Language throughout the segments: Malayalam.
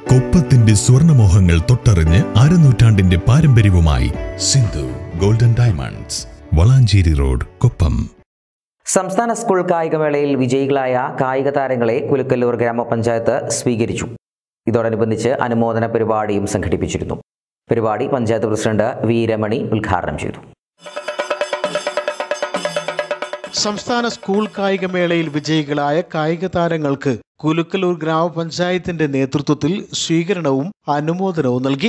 കൊപ്പത്തിന്റെ സ്വർണമോഹങ്ങൾ തൊട്ടറിഞ്ഞ് അരനൂറ്റാണ്ടിന്റെ പാരമ്പര്യവുമായി Sindhu golden diamonds Valanchery road Koppam സംസ്ഥാന സ്കൂൾ കായികമേളയിൽ വിജയികളായ കായിക താരങ്ങളെ കുലുക്കല്ലൂർ ഗ്രാമപഞ്ചായത്ത് സ്വീകരിച്ചു ഇതോടനുബന്ധിച്ച് അനുമോദന പരിപാടിയും സംഘടിപ്പിച്ചിരുന്നു പരിപാടി പഞ്ചായത്ത് പ്രസിഡന്റ് വി രമണി ഉദ്ഘാടനം ചെയ്തു സംസ്ഥാന സ്കൂൾ കായികമേളയിൽ വിജയികളായ കായിക താരങ്ങൾക്ക് കുലുക്കലൂർ ഗ്രാമപഞ്ചായത്തിന്റെ നേതൃത്വത്തിൽ സ്വീകരണവും അനുമോദനവും നൽകി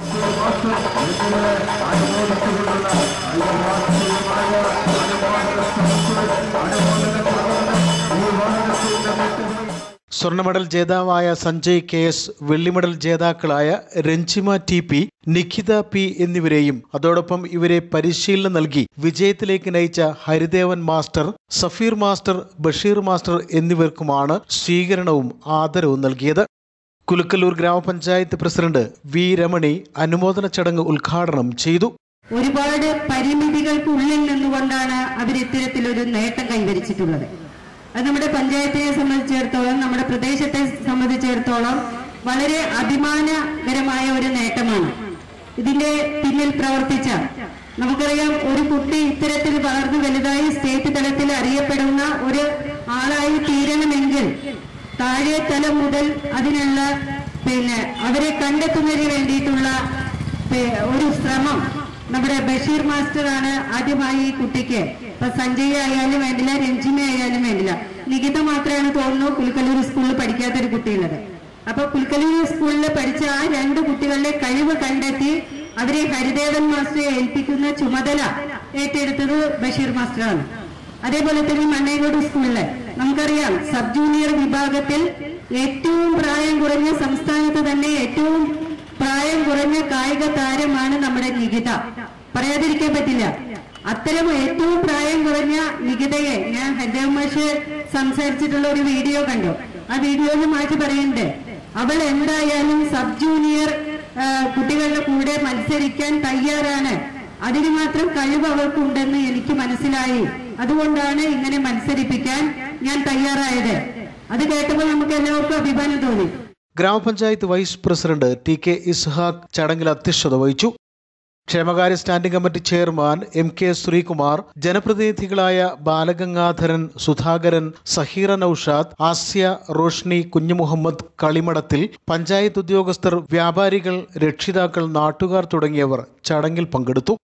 സ്വർണ്ണ മെഡൽ ജേതാവായ സഞ്ജയ് കെ എസ് വെള്ളി മെഡൽ ജേതാക്കളായ Ranjima T P Nikhitha P എന്നിവരെയും അതോടൊപ്പം ഇവരെ പരിശീലനം നൽകി വിജയത്തിലേക്ക് നയിച്ച Haridevan master Safeer master Basheer master എന്നിവർക്കുമാണ് സ്വീകരണവും ആദരവും നൽകിയത് കുലുക്കല്ലൂർ ഗ്രാമപഞ്ചായത്ത് പ്രസിഡന്റ് വി രമണി അനുമോദന ചടങ്ങ് ഉദ്ഘാടനം ചെയ്തു ഒരുപാട് പരിമിതികൾക്കുള്ളിൽ നിന്നുകൊണ്ടാണ് അവർ ഇത്തരത്തിലൊരു നേട്ടം കൈവരിച്ചിട്ടുള്ളത് അത് നമ്മുടെ പഞ്ചായത്തിനെ സംബന്ധിച്ചിടത്തോളം നമ്മുടെ പ്രദേശത്തെ സംബന്ധിച്ചിടത്തോളം വളരെ അഭിമാനകരമായ ഒരു നേട്ടമാണ് ഇതിന്റെ പിന്നിൽ പ്രവർത്തിച്ച നമുക്കറിയാം ഒരു കുട്ടി ഇത്തരത്തിൽ വളർന്നു വലുതായി സ്റ്റേറ്റ് തലത്തിൽ അറിയപ്പെടുന്ന ഒരു ആളായി തീരണമെങ്കിൽ താഴെ തലം മുതൽ അതിനുള്ള പിന്നെ അവരെ കണ്ടെത്തുന്നതിന് വേണ്ടിയിട്ടുള്ള പി- ഒരു ശ്രമം നമ്മുടെ ബഷീർ മാസ്റ്റർ ആണ് ആദ്യമായി ഈ കുട്ടിക്ക് ഇപ്പൊ സഞ്ജയ് ആയാലും വേണ്ടില്ല രഞ്ജിമ ആയാലും വേണ്ടില്ല നികിത മാത്രമാണ് തോന്നുന്നു പുൽക്കല്ലൂർ സ്കൂളിൽ പഠിക്കാത്ത ഒരു കുട്ടിയുള്ളത് അപ്പൊ പുൽക്കല്ലൂർ സ്കൂളിൽ പഠിച്ച ആ രണ്ട് കുട്ടികളുടെ കഴിവ് കണ്ടെത്തി അവരെ ഹരിദേവൻ മാസ്റ്ററെ ഏൽപ്പിക്കുന്ന ചുമതല ഏറ്റെടുത്തത് ബഷീർ മാസ്റ്ററാണ് അതേപോലെ തന്നെ മണ്ണേങ്കോട് സ്കൂളില് നമുക്കറിയാം സബ് ജൂനിയർ വിഭാഗത്തിൽ ഏറ്റവും പ്രായം കുറഞ്ഞ സംസ്ഥാനത്ത് തന്നെ ഏറ്റവും പ്രായം കുറഞ്ഞ കായിക താരമാണ് നമ്മുടെ നികിത പറയാതിരിക്കാൻ പറ്റില്ല അത്തരം ഏറ്റവും പ്രായം കുറഞ്ഞ നികിതയെ ഞാൻ ഹരിദേവ് മാഷ് സംസാരിച്ചിട്ടുള്ള ഒരു വീഡിയോ കണ്ടു ആ വീഡിയോയിൽ മാറ്റി പറയുന്നുണ്ട് അവൾ എന്തായാലും സബ് ജൂനിയർ ആ, കുട്ടികളുടെ കൂടെ മത്സരിക്കാൻ തയ്യാറാണ് അതിന് മാത്രം കഴിവ് അവർക്കുണ്ടെന്ന് എനിക്ക് മനസ്സിലായി അതുകൊണ്ടാണ് ഇങ്ങനെ മത്സരിപ്പിക്കാൻ ഞാൻ തയ്യാറായത് അത് കേട്ടപ്പോൾ നമുക്ക് എല്ലാവർക്കും അഭിമാനം തോന്നി ഗ്രാമപഞ്ചായത്ത് vice president T K Ishaq ചടങ്ങിൽ അധ്യക്ഷത വഹിച്ചു ക്ഷേമകാര്യ standing committee chairman M K Sreekumar ജനപ്രതിനിധികളായ ബാലഗംഗാധരൻ സുധാകരൻ സഹീറ നൌഷാദ് ആസ്യ റോഷ്നി കുഞ്ഞുമുഹമ്മദ് കളിമടത്തിൽ പഞ്ചായത്ത് ഉദ്യോഗസ്ഥർ വ്യാപാരികൾ രക്ഷിതാക്കൾ നാട്ടുകാർ തുടങ്ങിയവർ ചടങ്ങിൽ പങ്കെടുത്തു